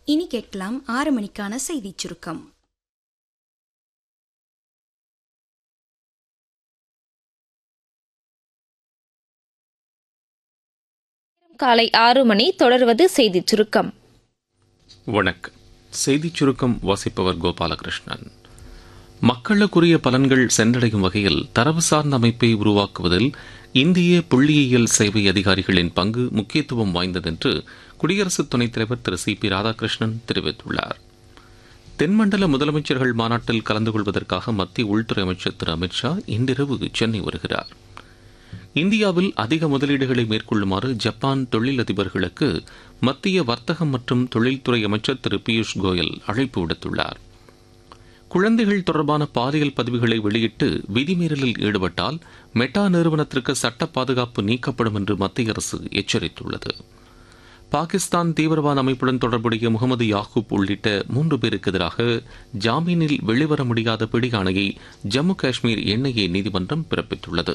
இனி கேட்கலாம் ஆறு மணிக்கான செய்திச் சுருக்கம் காலை ஆறு மணி தொடர்வது செய்திச் சுருக்கம் வணக்கம் செய்திச் சுருக்கம் வாசிப்பவர் கோபாலகிருஷ்ணன் மக்களுக்குரிய பலன்கள் சென்றடையும் வகையில் தரவு சார்ந்த அமைப்பை உருவாக்குவதில் இந்திய புள்ளியியல் சேவை அதிகாரிகளின் பங்கு முக்கியத்துவம் வாய்ந்தது என்று குடியரசு துணைத் தலைவர் திரு சி பி ராதாகிருஷ்ணன் தெரிவித்துள்ளார் தென்மண்டல முதலமைச்சர்கள் மாநாட்டில் கலந்து கொள்வதற்காக மத்திய உள்துறை அமைச்சர் திரு அமித்ஷா இன்றிரவு சென்னை வருகிறார் இந்தியாவில் அதிக முதலீடுகளை மேற்கொள்ளுமாறு ஜப்பான் தொழிலதிபர்களுக்கு மத்திய வர்த்தகம் மற்றும் தொழில்துறை அமைச்சர் திரு பியூஷ் கோயல் அழைப்பு விடுத்துள்ளார் குழந்தைகள் தொடர்பான பாலியல் பதிவுகளை வெளியிட்டு விதிமீறலில் ஈடுபட்டால் மெட்டா நிறுவனத்திற்கு சட்ட பாதுகாப்பு நீக்கப்படும் என்று மத்திய அரசு எச்சரித்துள்ளது பாகிஸ்தான் தீவிரவாத அமைப்புடன் தொடர்புடைய முகமது யாகூப் உள்ளிட்ட மூன்று பேருக்கு எதிராக ஜாமீனில் வெளிவர முடியாத பிடியாணையை ஜம்மு காஷ்மீர் என்ஐஏ நீதிமன்றம் பிறப்பித்துள்ளது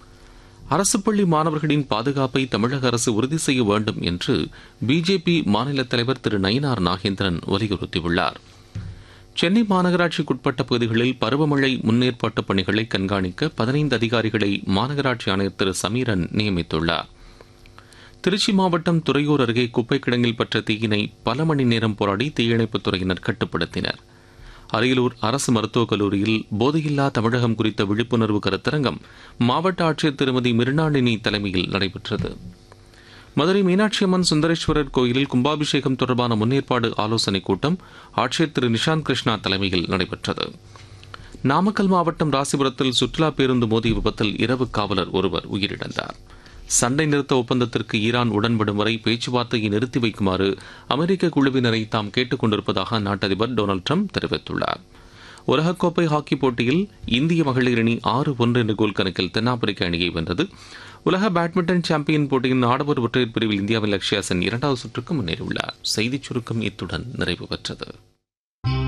அரசு பள்ளி மாணவர்களின் பாதுகாப்பை தமிழக அரசு உறுதி செய்ய வேண்டும் என்று பிஜேபி மாநில தலைவர் திரு நயினார் நாகேந்திரன் வலியுறுத்தியுள்ளார் சென்னை மாநகராட்சிக்குட்பட்ட பகுதிகளில் பருவமழை முன்னேற்பாட்டு பணிகளை கண்காணிக்க பதினைந்து அதிகாரிகளை மாநகராட்சி ஆணையர் திரு சமீரன் நியமித்துள்ளார் திருச்சி மாவட்டம் துறையூர் அருகே குப்பை கிடங்கில் பற்ற தீயினை பல மணி நேரம் போராடி தீயணைப்புத் துறையினர் கட்டுப்படுத்தினர் அரியலூர் அரசு மருத்துவக் கல்லூரியில் போதையில்லா தமிழகம் குறித்த விழிப்புணர்வு கருத்தரங்கம் மாவட்ட ஆட்சியர் திருமதி மிருணாளினி தலைமையில் நடைபெற்றது மதுரை மீனாட்சி அம்மன் சுந்தரேஸ்வரர் கோயிலில் கும்பாபிஷேகம் தொடர்பான முன்னேற்பாடு ஆலோசனைக் கூட்டம் ஆட்சியர் திரு நிஷாந்த் கிருஷ்ணா தலைமையில் நடைபெற்றது நாமக்கல் மாவட்டம் ராசிபுரத்தில் சுற்றுலா பேருந்து மோதிய விபத்தில் இரவு காவலர் ஒருவர் உயிரிழந்தார் சண்டை நிறுத்த ஒப்பந்தத்திற்கு ஈரான் உடன்படும் வரை பேச்சுவார்த்தையை நிறுத்தி வைக்குமாறு அமெரிக்க குழுவினரை தாம் கேட்டுக் கொண்டிருப்பதாக அந்நாட்டு அதிபர் டொனால்டு ட்ரம்ப் தெரிவித்துள்ளார் உலகக்கோப்பை ஹாக்கி போட்டியில் இந்திய மகளிர் அணி ஆறு ஒன்று என்ற கோல் கணக்கில் தென்னாப்பிரிக்க அணியை வென்றது உலக பேட்மிண்டன் சாம்பியன் போட்டியின் ஆடவர் ஒற்றையர் பிரிவில் இந்தியாவின் லக்ஷ்யா சென் இரண்டாவது சுற்றுக்கு முன்னேறியுள்ளார் செய்திச் சுருக்கம் இத்துடன் நிறைவு பெற்றது